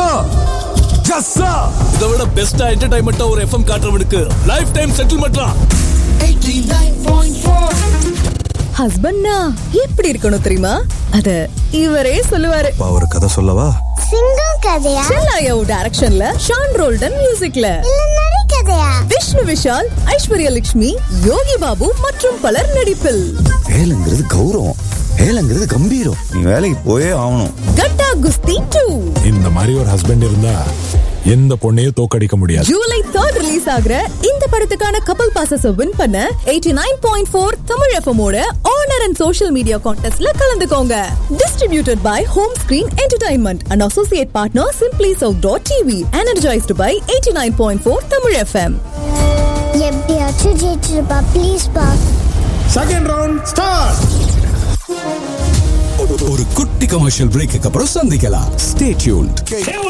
ஜஸ்ஸா இதை விட பெஸ்டா என்டர்டைன்மெண்டா ஒரு எஃப்எம் காட்டுறவனுக்கு லைஃப் டைம் செட்டில்மெண்ட்லாம் 89.4 ஹஸ்பண்ட்னா எப்படி இருக்கணும் தெரியுமா அத இவரே சொல்லுவாரு அப்பா ஒரு கதை சொல்லவா சிங்கம் கதையா செல்லாயாவு டைரக்ஷன்ல ஷான் ரோல்டன் மியூசிக்ல இல்ல நரி கதையா விஷ்ணு விஷால் ஐஸ்வர்யா லட்சுமி யோகி பாபு மற்றும் பலர் நடிப்பில் வேலைங்கிறது கௌரவம் வேலைங்கிறது கம்பீரம் நீ வேலைக்கு போயே ஆகணும் கட்டா குஸ்தி டூ இந்த மாதிரி ஒரு ஹஸ்பண்ட் இருந்தா எந்த பொண்ணையும் தோக்கடிக்க முடியாது ஜூலை தேர்ட் ரிலீஸ் ஆகுற இந்த படத்துக்கான கப்பல் பாசஸ் வின் பண்ண eighty nine point four Tamil FM ஓட ஆனர் அண்ட் சோஷியல் மீடியா கான்டெஸ்ட்ல கலந்துக்கோங்க distributed by Home Screen Entertainment and associate partner Simply South dot TV energised by eighty nine point four Tamil FM எப்படியாச்சும் ஜெயிச்சிருப்பா please பா second round start ஒரு குட்டி commercial brake அப்புறம் சந்திக்கலாம் ஸ்டே டியூன்ட்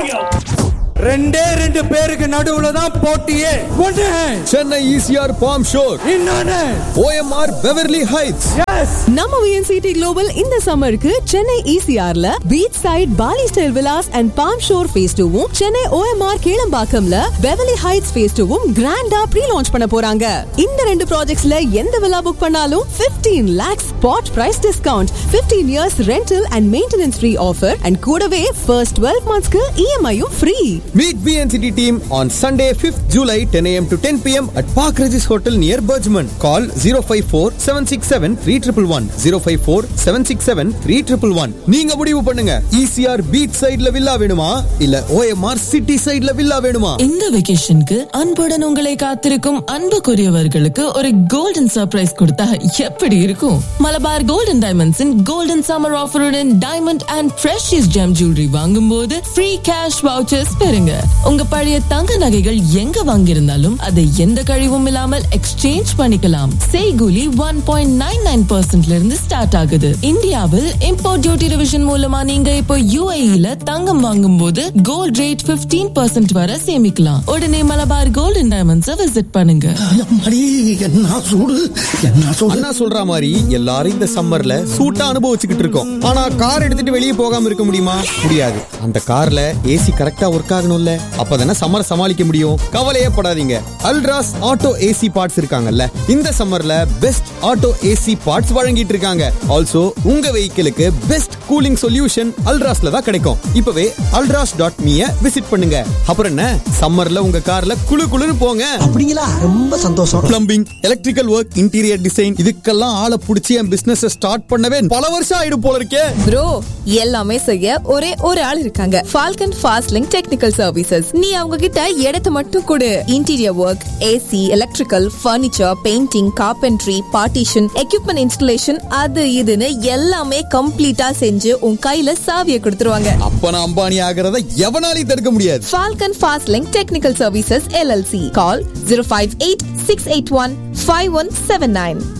ரெண்டே ரெண்டு பேருக்கு நடுவுல தான் போட்டியே ஒண்ணு சென்னை ஈசிஆர் பாம் ஷோர் இன்னொன்னு ஓஎம்ஆர் பெவர்லி ஹைட்ஸ் எஸ் நம்ம விஎன்சிடி குளோபல் இந்த சம்மருக்கு சென்னை இசிஆர்ல beach side Bali style villas and Palm Shore phase டூவும் சென்னை ஓஎம்ஆர் கேளம்பாக்கம்ல பெவலி ஹைட்ஸ் ஃபேஸ் டூவும் கிராண்டா ப்ரீ லான்ச் பண்ண போறாங்க இந்த ரெண்டு ப்ராஜெக்ட்ஸ்ல எந்த விழா புக் பண்ணாலும் 15 lakhs spot price discount 15 years rental and maintenance free offer and கூடவே ஃபர்ஸ்ட் 12 மந்த்ஸ்க்கு இஎம்ஐயும் free Meet VNCT team on Sunday 5th July 10 a.m. to 10 p.m. at Park Regis Hotel near Bergman. Call 054-767-3111. 054-767-3111. நீங்க முடிவு பண்ணுங்க ECR beach sideல வில்லா வேணுமா இல்ல OMR city sideல villa வேணுமா இந்த வெகேஷனுக்கு அன்புடன் உங்களை காத்திருக்கும் அன்புக்குரியவர்களுக்கு ஒரு கோல்டன் சர்ப்ரைஸ் கொடுத்தா எப்படி இருக்கும் மலபார் கோல்டன் டைமண்ட்ஸின் கோல்டன் சம்மர் ஆஃபருடன் diamond and precious gem jewellery வாங்கும் போது ஃப்ரீ கேஷ் வவுச்சர்ஸ் பெறுங்க உங்க பழைய தங்க நகைகள் எங்க வாங்கியிருந்தாலும் அதை எந்த கழிவும் இல்லாமல் எக்ஸ்சேஞ்ச் பண்ணிக்கலாம் செய்கூலி ஒன் பாயிண்ட் நைன் நைன் பர்சன்ட்ல இருந்து ஸ்டார்ட் ஆகுது இந்தியாவில் இம்போர்ட் டியூட்டி டிவிஷன் மூலமா நீங்க இப்போ யூஏஇல தங்கம் வாங்கும் போது கோல்ட் ரேட் 15% பர்சன்ட் வரை சேமிக்கலாம் உடனே மலபார் கோல்டன் டைமண்ட்ஸை விசிட் பண்ணுங்க என்ன சூடு என்ன சூடு அண்ணா சொல்ற மாதிரி எல்லாரும் இந்த சம்மர்ல சூட்டா அனுபவிச்சுக்கிட்டு இருக்கோம் ஆனா கார் எடுத்துட்டு வெளியே போகாம இருக்க முடியுமா முடியாது அந்த கார்ல ஏசி கரெக்டா ஒர்க் ஆகணும்ல அப்பதானே சம்மர் சமாளிக்க முடியும் கவலையே படாதீங்க அல்ட்ராஸ் ஆட்டோ ஏசி பார்ட்ஸ் இருக்காங்கல்ல இந்த சம்மர்ல பெஸ்ட் ஆட்டோ ஏசி பார்ட்ஸ் வழங்கிட்டு இருக்காங்க ஆல்சோ உங்க வெஹிக்கிளுக்கு பெஸ்ட் கூலிங் சொல்யூஷன் அல்ட்ராஸ்ல தான் கிடைக்கும் இப்பவே அல்ட்ராஸ் டாட் மீய விசிட் பண்ணுங்க அப்புறம் என்ன சம்மர்ல உங்க கார்ல குளு குளுன்னு போங்க அப்படிங்களா ரொம்ப சந்தோஷம் plumbing electrical work interior design இதுக்கெல்லாம் ஆளை பிடிச்சி என் பிசினஸ் ஸ்டார்ட் பண்ணவே பல வருஷம் ஆயிடும் போல இருக்கே ப்ரோ எல்லாமே செய்ய ஒரே ஒரு ஆள் இருக்காங்க Falcon Fast Link Technical Services நீ அவங்க கிட்ட இடத்தை மட்டும் கொடு interior work AC electrical furniture painting carpentry partition equipment installation அது இதுன்னு எல்லாமே கம்ப்ளீட்டா செஞ்சு உன் கையில சாவியை கொடுத்துருவாங்க அப்ப நான் அம்பானி ஆகிறத எவனாலையும் தடுக்க முடியாது Falcon Fast Link Technical Services LLC call zero five eight six eight one five one seven nine